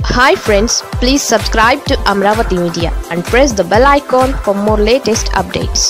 hi friends please subscribe to Amaravati media and press the bell icon for more latest updates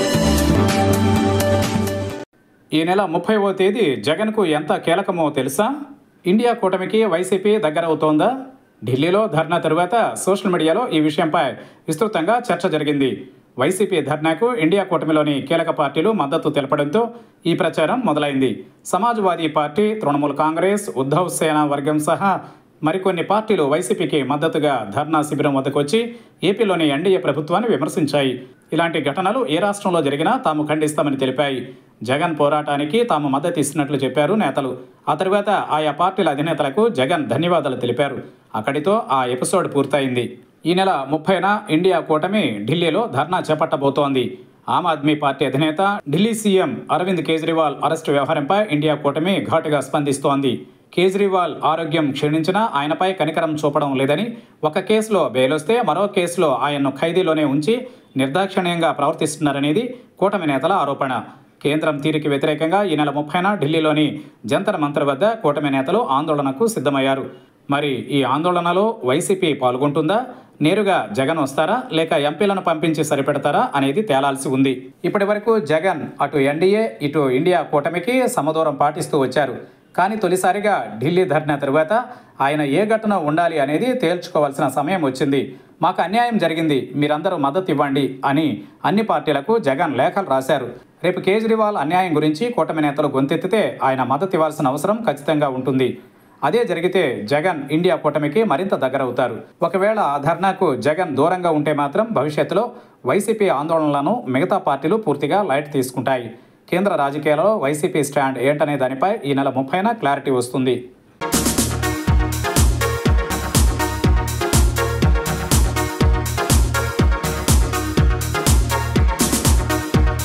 ఈ నెల ముప్పైవ తేదీ జగన్కు ఎంత కీలకమో తెలుసా ఇండియా కూటమికి వైసీపీ దగ్గరవుతోందా ఢిల్లీలో ధర్నా తరువాత సోషల్ మీడియాలో ఈ విషయంపై విస్తృతంగా చర్చ జరిగింది వైసీపీ ధర్నాకు ఇండియా కూటమిలోని కీలక పార్టీలు మద్దతు తెలపడంతో ఈ ప్రచారం మొదలైంది సమాజ్వాదీ పార్టీ తృణమూల్ కాంగ్రెస్ ఉద్ధవ్ సేన వర్గం సహా మరికొన్ని పార్టీలు వైసీపీకి మద్దతుగా ధర్నా శిబిరం వద్దకు వచ్చి ఏపీలోని ఎన్డీఏ ప్రభుత్వాన్ని విమర్శించాయి ఇలాంటి ఘటనలు ఏ రాష్ట్రంలో జరిగినా తాము ఖండిస్తామని తెలిపాయి జగన్ పోరాటానికి తాము మద్దతు ఇస్తున్నట్లు చెప్పారు నేతలు ఆ తరువాత ఆయా పార్టీల అధినేతలకు జగన్ ధన్యవాదాలు తెలిపారు అక్కడితో ఆ ఎపిసోడ్ పూర్తయింది ఈ నెల ముప్పైన ఇండియా కూటమి ఢిల్లీలో ధర్నా చేపట్టబోతోంది ఆమ్ ఆద్మీ పార్టీ అధినేత ఢిల్లీ సీఎం అరవింద్ కేజ్రీవాల్ అరెస్టు వ్యవహారంపై ఇండియా కూటమి ఘాటుగా స్పందిస్తోంది కేజ్రీవాల్ ఆరోగ్యం క్షీణించినా ఆయనపై కనికరం చూపడం లేదని ఒక కేసులో బెయిలొస్తే మరో కేసులో ఆయన్ను ఖైదీలోనే ఉంచి నిర్దాక్షిణ్యంగా ప్రవర్తిస్తున్నారనేది కూటమి నేతల ఆరోపణ కేంద్రం తీరుకి వ్యతిరేకంగా ఈ నెల ముప్పైన ఢిల్లీలోని జంతర్ మంతర్ వద్ద కూటమి నేతలు ఆందోళనకు సిద్ధమయ్యారు మరి ఈ ఆందోళనలో వైసీపీ పాల్గొంటుందా నేరుగా జగన్ వస్తారా లేక ఎంపీలను పంపించి సరిపెడతారా అనేది తేలాల్సి ఉంది ఇప్పటి వరకు జగన్ అటు ఎన్డీఏ ఇటు ఇండియా కూటమికి సమదూరం పాటిస్తూ వచ్చారు కానీ తొలిసారిగా ఢిల్లీ ధర్నా తరువాత ఆయన ఏ ఘటన ఉండాలి అనేది తేల్చుకోవాల్సిన సమయం వచ్చింది మాకు అన్యాయం జరిగింది మీరందరూ మద్దతు ఇవ్వండి అని అన్ని పార్టీలకు జగన్ లేఖలు రాశారు రేపు కేజ్రీవాల్ అన్యాయం గురించి కూటమి నేతలు గొంతెత్తితే ఆయన మద్దతు ఇవ్వాల్సిన అవసరం ఖచ్చితంగా ఉంటుంది అదే జరిగితే జగన్ ఇండియా కూటమికి మరింత దగ్గరవుతారు ఒకవేళ ఆ ధర్నాకు జగన్ దూరంగా ఉంటే మాత్రం భవిష్యత్తులో వైసీపీ ఆందోళనలను మిగతా పార్టీలు పూర్తిగా లైట్ తీసుకుంటాయి కేంద్ర రాజకీయాలలో వైసీపీ స్టాండ్ ఏంటనే దానిపై ఈ నెల ముప్పైన క్లారిటీ వస్తుంది